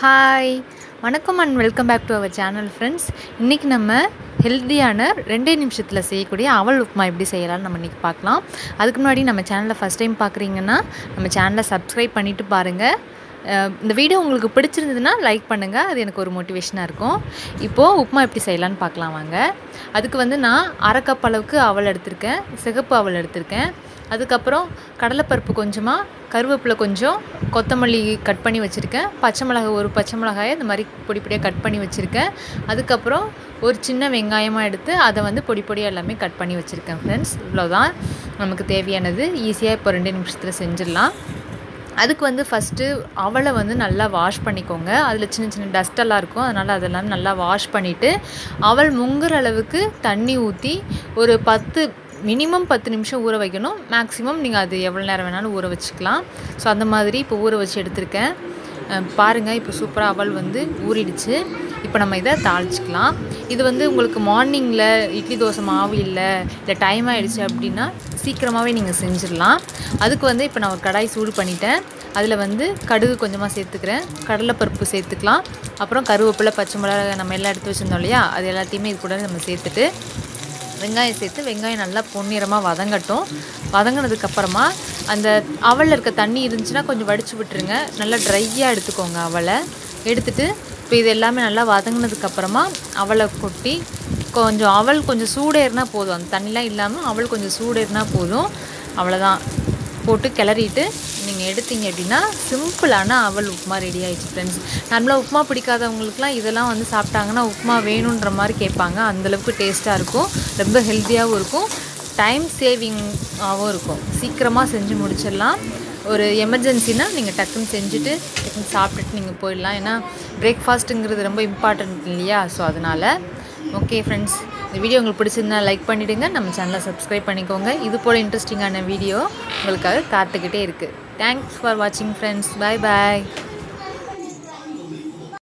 hi வணக்கம் and welcome back to our channel friends இன்றைக்கி நம்ம ஹெல்த்தியான ரெண்டே நிமிஷத்தில் செய்யக்கூடிய அவல் உப்புமா எப்படி செய்யலாம்னு நம்ம இன்றைக்கி பார்க்கலாம் அதுக்கு முன்னாடி நம்ம சேனலை ஃபஸ்ட் டைம் பார்க்குறீங்கன்னா நம்ம சேனலை சப்ஸ்கிரைப் பண்ணிவிட்டு பாருங்கள் அஹ் இந்த வீடியோ உங்களுக்கு பிடிச்சிருந்ததுன்னா லைக் பண்ணுங்கள் அது எனக்கு ஒரு மோட்டிவேஷனாக இருக்கும் இப்போது உப்புமா எப்படி செய்யலான்னு பார்க்கலாம் வாங்க அதுக்கு வந்து நான் அரை கப் அளவுக்கு அவல் எடுத்திருக்கேன் சிகப்பு அவல் எடுத்திருக்கேன் அதுக்கப்புறம் கடலைப்பருப்பு கொஞ்சமாக கருவேப்பிலை கொஞ்சம் கொத்தமல்லி கட் பண்ணி வச்சுருக்கேன் பச்சை மிளகாய் ஒரு பச்சை மிளகாயை இந்த மாதிரி பொடி பொடியாக கட் பண்ணி வச்சுருக்கேன் அதுக்கப்புறம் ஒரு சின்ன வெங்காயமாக எடுத்து அதை வந்து பொடி பொடியாக எல்லாமே கட் பண்ணி வச்சுருக்கேன் ஃப்ரெண்ட்ஸ் இவ்வளோதான் நமக்கு தேவையானது ஈஸியாக இப்போ ரெண்டு நிமிஷத்தில் செஞ்சிடலாம் அதுக்கு வந்து ஃபஸ்ட்டு அவலை வந்து நல்லா வாஷ் பண்ணிக்கோங்க அதில் சின்ன சின்ன டஸ்டெல்லாம் இருக்கும் அதனால் அதெல்லாம் நல்லா வாஷ் பண்ணிவிட்டு அவல் முங்குற அளவுக்கு தண்ணி ஊற்றி ஒரு பத்து மினிமம் பத்து நிமிஷம் ஊற வைக்கணும் மேக்ஸிமம் நீங்கள் அது எவ்வளோ நேரம் வேணாலும் ஊற வச்சுக்கலாம் ஸோ அந்த மாதிரி இப்போ ஊற வச்சு எடுத்திருக்கேன் அஹ் பாருங்கள் இப்போ சூப்பராக அவல் வந்து ஊறிடுச்சு இப்போ நம்ம இதை தாளிச்சிக்கலாம் இது வந்து உங்களுக்கு மார்னிங்கில் இட்லி தோசை மாவு இல்லை இல்லை டைம் ஆகிடுச்சு அப்படின்னா சீக்கிரமாகவே நீங்கள் செஞ்சிடலாம் அதுக்கு வந்து இப்போ நான் ஒரு கடாய் சூடு பண்ணிட்டேன் அதில் வந்து கடுகு கொஞ்சமாக சேர்த்துக்கிறேன் கடலைப்பருப்பு சேர்த்துக்கலாம் அப்புறம் கருவேப்பிலை பச்சை மிளகாய் நம்ம எல்லாம் எடுத்து வச்சுருந்தோம் இல்லையா அது எல்லாத்தையுமே இது கூட நம்ம சேர்த்துட்டு வெங்காயம் சேர்த்து வெங்காயம் நல்லா பொன்னிறமாக வதங்கட்டும் வதங்கினதுக்கப்புறமா அந்த அவலில் இருக்க தண்ணி இருந்துச்சுன்னா கொஞ்சம் வடித்து விட்டுருங்க நல்லா ட்ரையாக எடுத்துக்கோங்க அவலை எடுத்துட்டு இப்போ இது எல்லாமே நல்லா வதங்கினதுக்கப்புறமா அவலை கொட்டி கொஞ்சம் அவல் கொஞ்சம் சூடேறினா போதும் அந்த தண்ணிலாம் இல்லாமல் அவல் கொஞ்சம் சூடேறினா போதும் அவ்வளோதான் போட்டு கிளறிட்டு நீங்கள் எடுத்தீங்க அப்படின்னா சிம்பிளான அவல் உப்புமா ரெடி ஆயிடுச்சு ஃப்ரெண்ட்ஸ் நார்மலாக உப்புமா பிடிக்காதவங்களுக்குலாம் இதெல்லாம் வந்து சாப்பிட்டாங்கன்னா உப்புமா வேணுன்ற மாதிரி கேட்பாங்க அந்தளவுக்கு டேஸ்ட்டாக இருக்கும் ரொம்ப ஹெல்த்தியாகவும் இருக்கும் டைம் சேவிங்காகவும் இருக்கும் சீக்கிரமாக செஞ்சு முடிச்சிடலாம் ஒரு எமர்ஜென்சினா நீங்கள் டக்குன்னு செஞ்சுட்டு டக்குன்னு சாப்பிட்டுட்டு நீங்கள் போயிடலாம் ஏன்னா பிரேக்ஃபாஸ்ட்டுங்கிறது ரொம்ப இம்பார்ட்டன்ட் இல்லையா ஸோ அதனால் ஓகே ஃப்ரெண்ட்ஸ் இந்த வீடியோ உங்களுக்கு பிடிச்சிருந்தா லைக் பண்ணிவிடுங்க நம்ம சேனலை சப்ஸ்கிரைப் பண்ணிக்கோங்க இது போல் இன்ட்ரெஸ்டிங்கான வீடியோ உங்களுக்காக காத்துக்கிட்டே இருக்குது தேங்க்ஸ் ஃபார் வாட்சிங் ஃப்ரெண்ட்ஸ் பாய் பாய்